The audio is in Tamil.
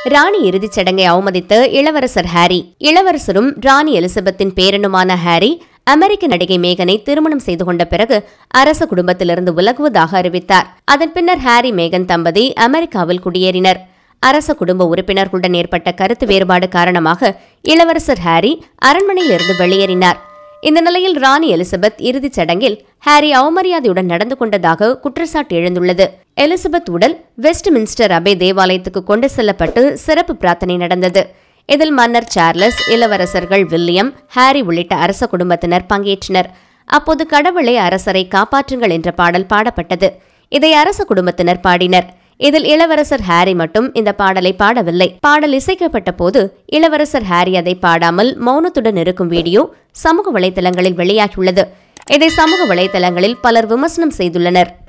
ராணி இறுதிச் சடங்கை அவமதித்த இளவரசர் ஹாரி இளவரசரும் ராணி எலிசபெத்தின் பேரனுமான ஹாரி அமெரிக்க நடிகை மேகனை திருமணம் செய்து கொண்ட பிறகு அரச குடும்பத்திலிருந்து விலகுவதாக அறிவித்தார் அதன் பின்னர் ஹாரி மேகன் தம்பதி அமெரிக்காவில் குடியேறினர் அரச குடும்ப உறுப்பினர்களுடன் ஏற்பட்ட கருத்து வேறுபாடு காரணமாக இளவரசர் ஹாரி அரண்மனையிலிருந்து வெளியேறினார் இந்த நிலையில் ராணி எலிசபெத் இறுதிச் சடங்கில் ஹாரி அவமரியாதையுடன் நடந்து கொண்டதாக குற்றச்சாட்டு எழுந்துள்ளது எலிசபெத் உடல் வெஸ்ட் மின்ஸ்டர் அபே தேவாலயத்துக்கு கொண்டு செல்லப்பட்டு சிறப்பு பிரார்த்தனை நடந்தது இதில் மன்னர் சார்லஸ் இளவரசர்கள் வில்லியம் ஹாரி உள்ளிட்ட அரச குடும்பத்தினர் பங்கேற்றனர் அப்போது கடவுளை அரசரை காப்பாற்றுங்கள் என்ற பாடல் பாடப்பட்டது இதை அரச குடும்பத்தினர் பாடினர் இதில் இளவரசர் ஹாரி மட்டும் இந்த பாடலை பாடவில்லை பாடல் இசைக்கப்பட்ட போது இளவரசர் ஹாரி அதை பாடாமல் மௌனத்துடன் இருக்கும் வீடியோ சமூக வலைதளங்களில் வெளியாகியுள்ளது இதை சமூக வலைதளங்களில் பலர் விமர்சனம் செய்துள்ளனர்